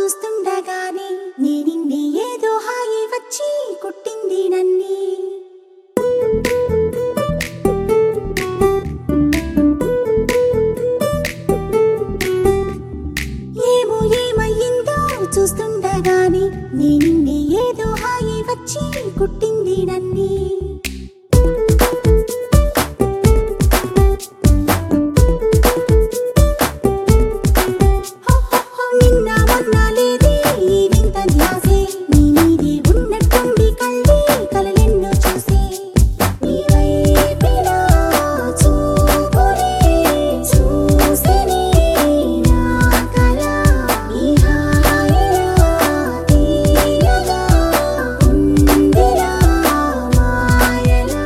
చూస్తుండగానే నీ నిన్నే ఏదో హాయి వచ్చి కొట్టింది నన్ని ఏమో ఏమయ్యిందో చూస్తుండగానే నీ నిన్నే ఏదో హాయి వచ్చి కొట్టింది నన్ని నిన్న మొన్న లేదే ఈ వింత ధ్యాసే నీ మీదే ఉన్నట్టుండి కళ్ళే కలలెన్నో చూసే నీ వైపిలా చూపులే చూసినే నా కల ఈ హాయిలా తీయగా ఉందిరా మాయలా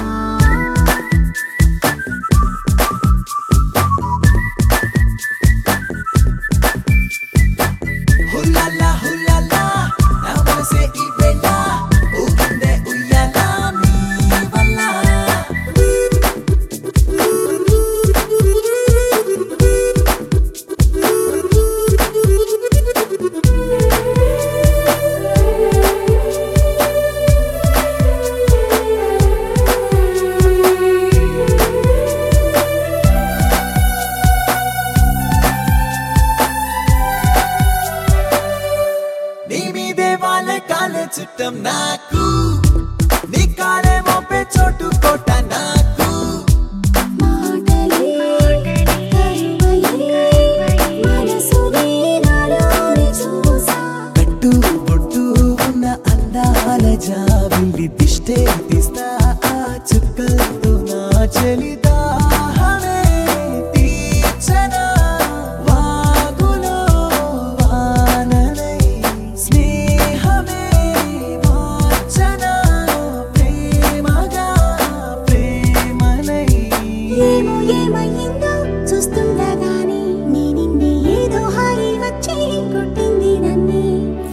హుల్లాలా హుల్లాలా నా మనసే ఈ వేళ ఊగిందే ఉయ్యాలా నీ వల్ల నీ మీదే వాళ్ళ కాలే చుట్టం నాకు నీ కాలే మోపే చోటు కోట నాకు మాటలే కరువయ్యే మనసునే నాలోని చూసా కట్టు బొట్టు ఉన్న అందాల జాబిల్లి దిష్టే తీస్తా ఆ చుక్కలతో నా చలిదాహమే తీర్చనా వాగులో వాననై స్నేహమే మార్చనా ప్రేమగా ప్రేమనై ఏమో ఏమయ్యిందో చూస్తుండగానే నీ నిన్నే ఏదో హాయి వచ్చి కొట్టింది నన్నే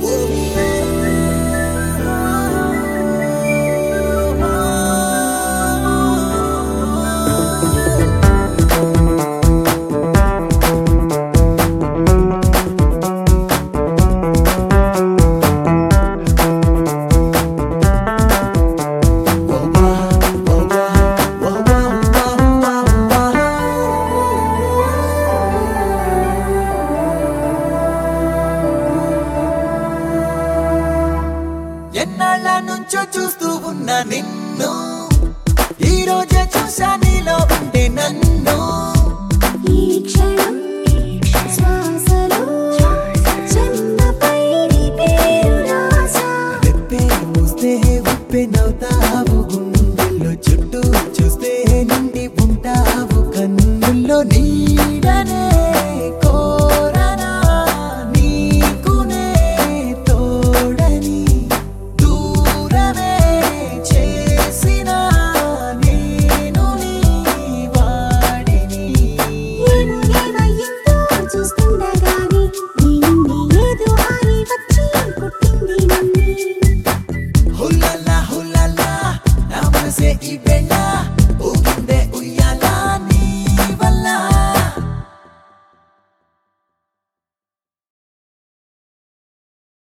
ఎన్నాళ్ళ నుంచో చూస్తూ ఉన్న నిన్ను ఈ రోజే చూసా నీలో ఉండే నన్ను ఈ క్షణం శ్వాసలో చెన్నపై నీ పేరు రాసా రెప్పే మూస్తే ఉప్పే నవ్వుతావు గుండెల్లో చుట్టూ చూస్తే నిండి ఉంటావు కన్నుల్లో నీ